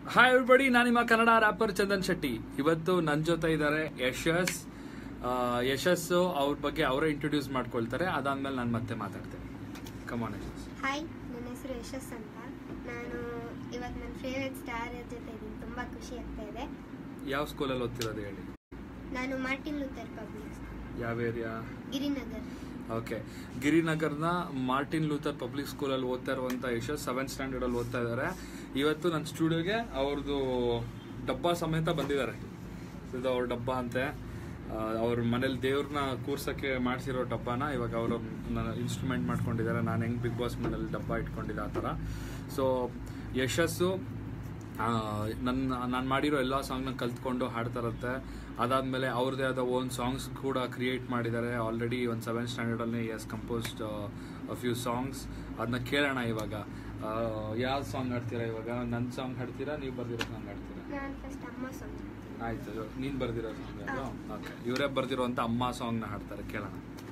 Hi everybody ನಾನು ನಿಮ್ಮ Kannada wrapper Chandan Shetty ಇವತ್ತು ನನ್ನ ಜೊತೆ ಇದ್ದಾರೆ ಯಶಸ್ ಆ, ಯಶಸ್ಸು ಅವ್ರ ಬಗ್ಗೆ ಅವರೇ ಇಂಟ್ರೊಡ್ಯೂಸ್ ಮಾಡ್ಕೊಳ್ತಾರೆ ಅದಾದ್ಮೇಲೆ ನಾನು ಮತ್ತೆ ಮಾತಾಡ್ತೇನೆ ಕಮಾನ್ ಯಶಸ್ ಹಾಯ್ ನನ್ನ ಹೆಸರು ಯಶಸ್ ಅಂತ ನಾನು ಇವತ್ತು ನನ್ನ ಫೇವ್ರೆಟ್ ಸ್ಟಾರ್ ಜೊತೆ ಇದ್ದೀನಿ ತುಂಬ ಖುಷಿ ಆಗ್ತಾ ಇದೆ ಯಾವ ಸ್ಕೂಲಲ್ಲಿ ಓದ್ತಿರೋದು ಹೇಳಿ ನಾನು ಮಾರ್ಟಿನ್ ಲೂಥರ್ ಪಬ್ಲಿಕ್ ಯಾವ ಏರಿಯಾ ಗಿರಿನಗರ್ ಓಕೆ ಗಿರಿನಗರ್ನ ಮಾರ್ಟಿನ್ ಲೂಥರ್ ಪಬ್ಲಿಕ್ ಸ್ಕೂಲಲ್ಲಿ ಓದ್ತಾ ಇರುವಂತ ಯಶಸ್ ಸೆವೆಂತ್ ಸ್ಟ್ಯಾಂಡರ್ಡ್ ಅಲ್ಲಿ ಓದ್ತಾ ಇದ್ದಾರೆ ಇವತ್ತು ನನ್ನ ಸ್ಟುಡಿಯೋಗೆ ಅವ್ರದ್ದು ಡಬ್ಬ ಸಮೇತ ಬಂದಿದ್ದಾರೆ ಇದು ಅವ್ರ ಡಬ್ಬ ಅಂತೆ ಆ, ಅವ್ರ ಮನೇಲಿ ದೇವ್ರನ್ನ ಕೂರ್ಸಕ್ಕೆ ಮಾಡಿಸಿರೋ ಡಬ್ಬನ ಇವಾಗ ಅವರು ಇನ್ಸ್ಟ್ರೂಮೆಂಟ್ ಮಾಡ್ಕೊಂಡಿದ್ದಾರೆ ನಾನು ಹೆಂಗ್ ಬಿಗ್ ಬಾಸ್ ಮನೇಲಿ ಡಬ್ಬ ಇಟ್ಕೊಂಡಿದ್ದೆ ಆ ಥರ ಸೊ ಯಶಸ್ಸು ಆ, ನನ್ನ ನಾನು ಮಾಡಿರೋ ಎಲ್ಲ ಸಾಂಗ್ನ ಕಲ್ತ್ಕೊಂಡು ಹಾಡ್ತಾ ಇರುತ್ತೆ ಅದಾದ್ಮೇಲೆ ಅವ್ರದ್ದೇ ಆದ ಓನ್ ಸಾಂಗ್ಸ್ ಕೂಡ ಕ್ರಿಯೇಟ್ ಮಾಡಿದ್ದಾರೆ ಆಲ್ರೆಡಿ ಒಂದು ಸೆವೆಂತ್ ಸ್ಟ್ಯಾಂಡರ್ಡಲ್ಲಿ ಎಸ್ ಕಂಪೋಸ್ಡ್ ಫ್ಯೂ ಸಾಂಗ್ಸ್ ಅದನ್ನ ಕೇಳೋಣ ಇವಾಗ ಯಾವ ಸಾಂಗ್ ಹಾಡ್ತೀರಾ ಇವಾಗ ನನ್ನ ಸಾಂಗ್ ಹಾಡ್ತೀರಾ ನೀವು ಬರ್ದಿರೋ ಸಾಂಗ್ ಹಾಡ್ತೀರಾ ನಾನು ಫಸ್ಟ್ ಅಮ್ಮ ಸಾಂಗ್ ಆಯ್ತು ನೀನು ಬರ್ದಿರೋ ಸಾಂಗ್ ಅದು ಓಕೆ ಇವರೇ ಬರ್ದಿರೋಂಥ ಅಮ್ಮ ಸಾಂಗ್ನ ಹಾಡ್ತಾರೆ ಕೇಳೋಣ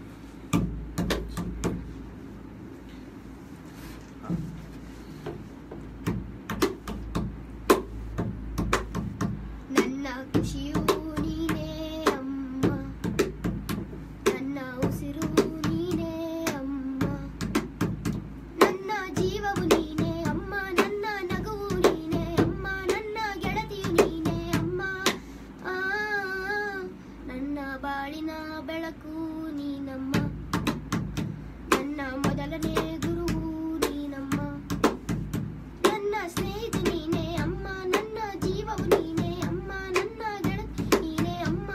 ನನ್ನ ಖುಷಿಯೂ ನೀನೇ ಅಮ್ಮ ನನ್ನ ಉಸಿರು ನೀನೇ ಅಮ್ಮ ನನ್ನ ಜೀವವು ನೀನೇ ಅಮ್ಮ ನನ್ನ ನಗುವು ನೀನೇ ಅಮ್ಮ ನನ್ನ ಗೆಳತಿಯು ನೀನೇ ಅಮ್ಮ ಆ ನನ್ನ ಬಾಳಿನ ಬೆಳಕು ನೀನಮ್ಮ ನನ್ನ ಮೊದಲನೇ ಗುರುವು ನೀನಮ್ಮ ನನ್ನ ಸ್ನೇಹಿತ ನೀನೇ ಅಮ್ಮ ನನ್ನ ಜೀವವು ನೀನೇ ಅಮ್ಮ ನನ್ನ ಗೆಳತಿ ನೀನೇ ಅಮ್ಮ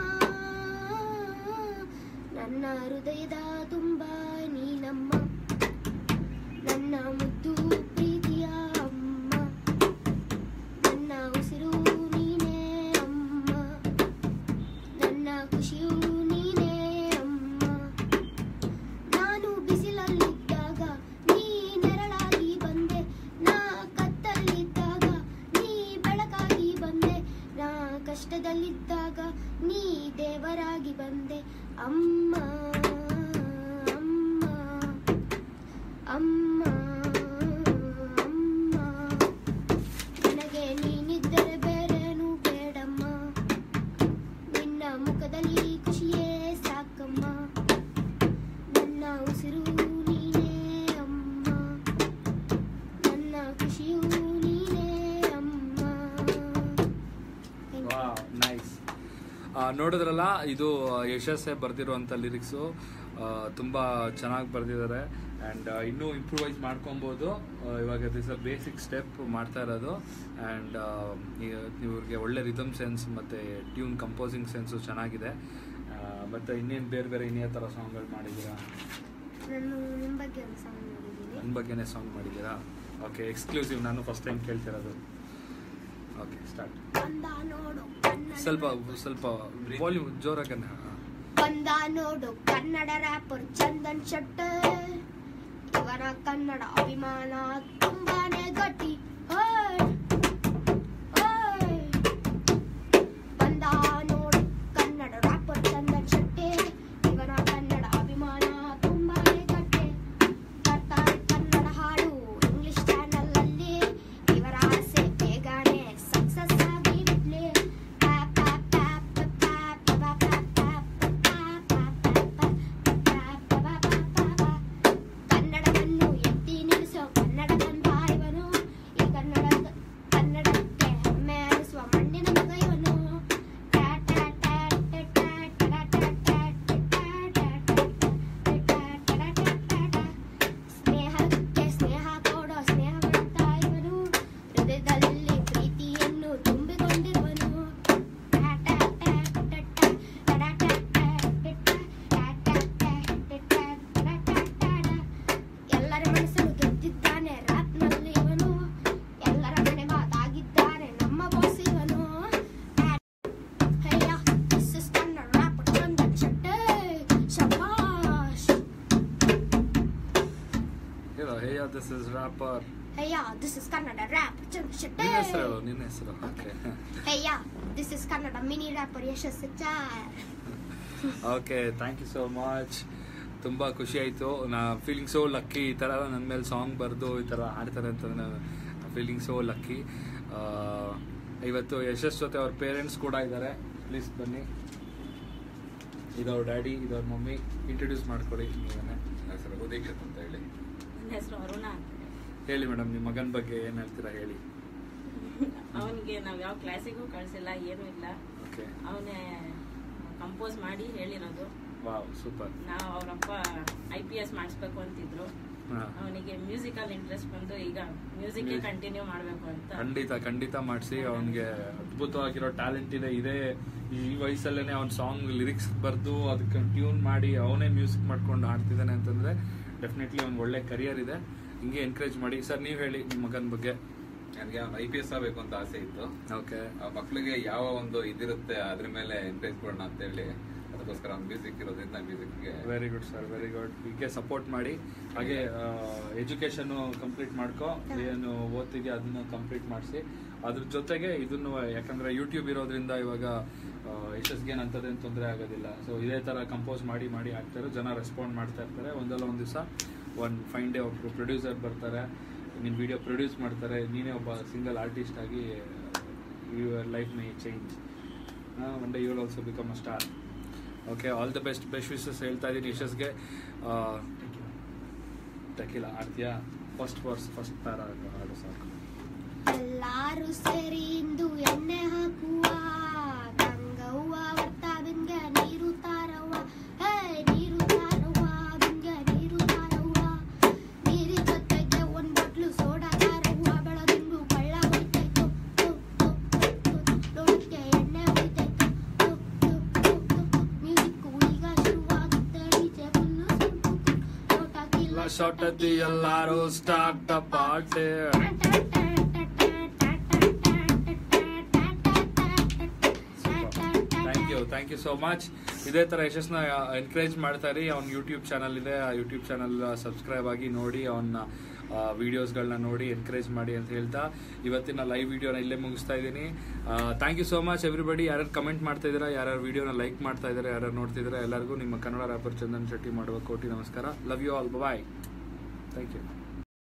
ನನ್ನ ಹೃದಯದ ತುಂಬ ನೀನಮ್ಮ ನನ್ನ ಮುದ್ದು ಪ್ರೀತಿಯ ಅಮ್ಮ ನನ್ನ ಉಸಿರು ನೀನೇ ಅಮ್ಮ ನನ್ನ ಖುಷಿಯೂ ನೀನೇ ಅಮ್ಮ ನಾನು ಬಿಸಿಲಲ್ಲಿದ್ದಾಗ ನೀ ನೆರಳಾಗಿ ಬಂದೆ ನಾ ಕತ್ತಲಿದ್ದಾಗ ನೀ ಬೆಳಕಾಗಿ ಬಂದೆ ನಾ ಕಷ್ಟದಲ್ಲಿದ್ದಾಗ ನೀ ದೇವರಾಗಿ ಬಂದೆ ಅಮ್ಮ ಅಮ್ಮ ಅಮ್ಮ ಅಮ್ಮ ನನಗೆ ನೀನಿದ್ದರೆ ಬೇರೇನು ಬೇಡಮ್ಮ ನಿನ್ನ ಮುಖದಲ್ಲಿ ಖುಷಿಯೇ ಸಾಕಮ್ಮ ನನ್ನ ಉಸಿರು ನೀನೇ ಅಮ್ಮ ನನ್ನ ಖುಷಿಯೂ ನೀನೇ ಅಮ್ಮ Thank you. ನೈಸ್ ನೋಡಿದ್ರಲ್ಲ ಇದು ಯಶಸ್ಸೇ ಬರ್ದಿರುವಂಥ ಲಿರಿಕ್ಸು ತುಂಬ ಚೆನ್ನಾಗಿ ಬರೆದಿದ್ದಾರೆ ಆ್ಯಂಡ್ ಇನ್ನೂ ಇಂಪ್ರೂವೈಸ್ ಮಾಡ್ಕೊಬೋದು ಆ, ಇವಾಗ ದಿಸ್ ಅ ಬೇಸಿಕ್ ಸ್ಟೆಪ್ ಮಾಡ್ತಾ ಇರೋದು ಆ್ಯಂಡ್ ಇವ್ರಿಗೆ ಒಳ್ಳೆ ರಿದಮ್ ಸೆನ್ಸ್ ಮತ್ತು ಟ್ಯೂನ್ ಕಂಪೋಸಿಂಗ್ ಸೆನ್ಸು ಚೆನ್ನಾಗಿದೆ ಆ, ಮತ್ತು ಇನ್ನೇನು ಬೇರೆ ಬೇರೆ ಇನ್ನೇ ಥರ ಸಾಂಗ್ಗಳು ಮಾಡಿದ್ದೀರಾ ನಾನು ನಿಮ್ಮ ಬಗ್ಗೆ ಒಂದು ಸಾಂಗ್ ನೋಡಿದ್ದೀನಿ ನನ್ನ ಬಗ್ಗೆನೇ ಸಾಂಗ್ ಮಾಡಿದ್ದೀರಾ ಓಕೆ ಎಕ್ಸ್ಕ್ಲೂಸಿವ್ ನಾನು ಫಸ್ಟ್ ಟೈಮ್ ಕೇಳ್ತಿರೋದು ಓಕೆ ಸ್ಟಾರ್ಟ್ ಬಂದ ನೋಡು ಕನ್ನಡ ಸ್ವಲ್ಪ ಸ್ವಲ್ಪ ವಾಲ್ಯೂಮ್ ಜೋರಾಗಿ ಬಂದ ನೋಡು ಕನ್ನಡ ರ್ಯಾಪರ್ ಚಂದನ್ ಶೆಟ್ಟರ್ ಇವರ ಕನ್ನಡ ಅಭಿಮಾನ ತುಂಬಾನೇ ಗಟ್ಟಿ ಓಯ್, ಓಯ್. ಬಂದ ನೋಡು ಕನ್ನಡ ರ್ಯಾಪರ್ ಚಂದನ್ ಶೆಟ್ಟಿ ಇವರ ಕನ್ನಡ ಅಭಿಮಾನ ತುಂಬಾನೇ ಗಟ್ಟಿ ಬರ್ತಾರೆ ಕನ್ನಡ ಹಾಡು ಇಂಗ್ಲಿಷ್ ಚಾನಲ್ ಅಲ್ಲಿ ಇವರ ಆಸೆ ಬೇಗನೆ ಸಕ್ಸಸ್ ಆಗಿ ಬಿಡ್ಲಿ ಪ್ಯಾಪ್ ಪ್ಯಾಪ್ ಪ್ಯಾಪ್ ಪ್ಯಾಪ್ ಪ್ಯಾಪ್ ಪ್ಯಾಪ್ ಪ್ಯಾಪ್ ಪ್ಯಾಪ್ ಕನ್ನಡವನ್ನು ಎತ್ತಿ ನಿಲ್ಲಿಸೋ ಕನ್ನಡದ ಇವನು ಈ ಕನ್ನಡ ಕನ್ನಡಕ್ಕೆ ಹೆಮ್ಮೆ ಅನಿಸುವ ಮಣ್ಣಿನ ಮಗ ಇವನು ಸ್ನೇಹಕ್ಕೆ ಸ್ನೇಹ ಕೊಡೋ ಸ್ನೇಹ ಮಾಡ್ತಾ ಇವನು ಹೃದಯದಲ್ಲಿ ಪ್ರೀತಿಯನ್ನು ತುಂಬಿಕೊಂಡಿರುವನು ಎಲ್ಲರ ಮನಸ್ಸನ್ನು ಗೆದ್ದಿದ್ದಾನೆ ರಾತ್ನಲ್ಲಿ ಇವನು ಎಲ್ಲರ ಮನೆ ಮಾತಾಗಿದ್ದಾನೆ ನಮ್ಮ ಬಾಸ್ ಇವನು hey this is Kannada rap Chandan Shetty ಶಬಾಷ್ ಹೇಳೋ hey this is rapper hey this is Kannada rap Chandan Shetty ನಿನ್ನ ಹೆಸರು ಹೇಳು ನಿನ್ನ ಹೆಸರು okay hey this is Kannada mini rapper Yashas ಚಾರ್ okay thank you so much ತುಂಬ ಖುಷಿ ಆಯಿತು ನಾ ಫೀಲಿಂಗ್ ಸೋ ಲಕ್ಕಿ ಈ ಥರ ನನ್ನ ಮೇಲೆ ಸಾಂಗ್ ಬರೆದು ಈ ಥರ ಹಾಡ್ತಾರೆ ಅಂತ ಫೀಲಿಂಗ್ ಸೋ ಲಕ್ಕಿ ಆ, ಇವತ್ತು ಯಶಸ್ ಜೊತೆ ಅವ್ರ ಪೇರೆಂಟ್ಸ್ ಕೂಡ ಇದ್ದಾರೆ ಪ್ಲೀಸ್ ಬನ್ನಿ ಇದವ್ರ ಡ್ಯಾಡಿ ಇದವ್ರ ಮಮ್ಮಿ ಇಂಟ್ರೊಡ್ಯೂಸ್ ಮಾಡ್ಕೊಡಿ ನೀವೇ ನನ್ನ ಹೆಸರು ಉದೀಕ್ಷಿತ್ ಅಂತ ಹೇಳಿ ನನ್ನ ಹೆಸರು ಅರುಣ ಅಂತ ಹೇಳಿ ಮೇಡಮ್ ನಿಮ್ಮ ಮಗನ ಬಗ್ಗೆ ಏನು ಹೇಳ್ತೀರಾ ಹೇಳಿ ಅವನಿಗೆ ನಾವು ಯಾವ ಕ್ಲಾಸಿಗೂ ಕಳಿಸಿಲ್ಲ ಏನೂ ಇಲ್ಲ ಓಕೆ ಅವನೇ ಕಂಪೋಸ್ ಮಾಡಿ ಹೇಳಿರೋದು ವಾವ್ ಸೂಪರ್ ನಾವು ಅವರಪ್ಪ ಐ ಪಿ ಎಸ್ ಮಾಡಿಸ್ಬೇಕು ಅಂತಿದ್ರು ಹಾಂ ಅವನಿಗೆ ಮ್ಯೂಸಿಕಲ್ ಇಂಟ್ರೆಸ್ಟ್ ಬಂದು ಈಗ ಮ್ಯೂಸಿಕ್ Music. ಕಂಟಿನ್ಯೂ ಮಾಡಬೇಕು ಅಂತ ಖಂಡಿತ ಖಂಡಿತ ಮಾಡಿಸಿ ಅವನಿಗೆ ಅದ್ಭುತವಾಗಿರೋ ಟ್ಯಾಲೆಂಟ್ ಇದೆ ಇದೇ ಈ ವಯಸ್ಸಲ್ಲೇ ಅವ್ನ ಸಾಂಗ್ ಲಿರಿಕ್ಸ್ ಬರೆದು ಅದಕ್ಕೆ ಟ್ಯೂನ್ ಮಾಡಿ ಅವನೇ ಮ್ಯೂಸಿಕ್ ಮಾಡ್ಕೊಂಡು ಹಾಡ್ತಿದ್ದಾನೆ ಅಂತಂದ್ರೆ ಡೆಫಿನೆಟ್ಲಿ ಅವ್ನಿಗೆ ಒಳ್ಳೆ ಕರಿಯರ್ ಇದೆ ಹಿಂಗೆ ಎನ್ಕರೇಜ್ ಮಾಡಿ ಸರ್ ನೀವು ಹೇಳಿ ನಿಮ್ಮ ಮಗನ ಬಗ್ಗೆ ನನಗೆ ಐ ಪಿ ಎಸ್ ಆಗಬೇಕು ಅಂತ ಆಸೆ ಇತ್ತು ಓಕೆ ಆ ಮಕ್ಳಿಗೆ ಯಾವ ಒಂದು ಇದಿರುತ್ತೆ ಅದ್ರ ಮೇಲೆ ಎಂಕರೇಜ್ ಕೊಡೋಣ ಅಂತ ಹೇಳಿ ಅದಕ್ಕೋಸ್ಕರ ಮ್ಯೂಸಿಕ್ ಇರೋದ್ರಿಂದ ಮ್ಯೂಸಿಕ್ಗೆ very good sir very good ಹೀಗೆ ಸಪೋರ್ಟ್ ಮಾಡಿ ಹಾಗೆ ಎಜುಕೇಶನ್ ಕಂಪ್ಲೀಟ್ ಮಾಡ್ಕೊ ಏನು ಓದ್ತಿದ್ಯಾ ಅದನ್ನ ಕಂಪ್ಲೀಟ್ ಮಾಡಿಸಿ ಅದ್ರ ಜೊತೆಗೆ ಇದನ್ನು ಯಾಕಂದ್ರೆ ಯೂಟ್ಯೂಬ್ ಇರೋದ್ರಿಂದ ಇವಾಗ ಯಶಸ್ಗೇನು ಅಂಥದ್ದೇನು ತೊಂದರೆ ಆಗೋದಿಲ್ಲ ಸೊ ಇದೇ ಥರ ಕಂಪೋಸ್ ಮಾಡಿ ಮಾಡಿ ಹಾಕ್ತಾರೆ ಜನ ರೆಸ್ಪಾಂಡ್ ಮಾಡ್ತಾ ಇರ್ತಾರೆ ಒಂದಲ್ಲ ಒಂದು ದಿವಸ ಒಂದು ಫೈನ್ ಡೇ ಒಬ್ರು ಪ್ರೊಡ್ಯೂಸರ್ ಬರ್ತಾರೆ ನಿನ್ನ ವಿಡಿಯೋ ಪ್ರೊಡ್ಯೂಸ್ ಮಾಡ್ತಾರೆ ನೀನೇ ಒಬ್ಬ ಸಿಂಗಲ್ ಆರ್ಟಿಸ್ಟ್ ಆಗಿ your life may change one day you will also become a star okay all the best best wishes ಹೇಳ್ತಾ ಇದ್ದೀನಿ ಯಶಸ್ಗೆ ಟಕಿಲ ಆಡ್ತೀಯಾ ಫಸ್ಟ್ ವರ್ಸ್ ಫಸ್ಟ್ ಪ್ಯಾರ ಹಾಡು ಸಾಕು ಎಲ್ಲಾರು ಸೇರಿ ಇಂದು ಎಣ್ಣೆ ಹಾಕುವ ಗಂಗವ್ವ ವರ್ತ ಬಿಂಗ ನೀರು ತಾರವ್ವ ಹೇ ನೀರು ತಾರವ್ವ ಬಿಂಗ ನೀರು ತಾರವ್ವ ನೀರಿ ಜೊತೆಗೆ ಒಂದ್ ಬಟ್ಲು ಸೋಡಾ ತಾರವ್ವ ಬೆಳದಿಂದು ಕಳ್ಳ ಹೊಯ್ತೈತು ಲೋಟಕ್ಕೆ ಎಣ್ಣೆ ಹೊಯ್ತೈತು ಮ್ಯೂಸಿಕ್ಕು ಈಗ ಶುರುವಾಗಿದ್ದ ಡಿಜೆ ಫುಲ್ಲು ಲೋಟಕ್ಕಿಲ್ಲ ಶಾರ್ಟತಿ ಎಲ್ಲಾರು start the party thank you thank you so much ಇದೇ ಥರ ಯಶಸ್ನ ಎನ್ಕರೇಜ್ ಮಾಡ್ತಾ ಇರಿ ಅವ್ನ ಯೂಟ್ಯೂಬ್ ಚಾನಲ್ ಇದೆ ಆ ಯೂಟ್ಯೂಬ್ ಚಾನಲ್ ಸಬ್ಸ್ಕ್ರೈಬ್ ಆಗಿ ನೋಡಿ ಅವನ್ನ ವಿಡಿಯೋಸ್ಗಳನ್ನ ನೋಡಿ ಎನ್ಕರೇಜ್ ಮಾಡಿ ಅಂತ ಹೇಳ್ತಾ ಇವತ್ತಿನ ಲೈವ್ ವಿಡಿಯೋನ ಇಲ್ಲೇ ಮುಗಿಸ್ತಾ ಇದ್ದೀನಿ thank you so much everybody ಯಾರ್ಯಾರು ಕಮೆಂಟ್ ಮಾಡ್ತಾ ಇದ್ದೀರಾ ಯಾರ್ಯಾರು ವಿಡಿಯೋನ ಲೈಕ್ ಮಾಡ್ತಾ ಇದ್ದಾರೆ ಯಾರ್ಯಾರು ನೋಡ್ತಿದ್ದೀರಾ ಎಲ್ಲರಿಗೂ ನಿಮ್ಮ ಕನ್ನಡ ರ್ಯಾಪರ್ ಚಂದನ್ ಶೆಟ್ಟಿ ಮಾಡುವ ಕೋಟಿ ನಮಸ್ಕಾರ love you all bye thank you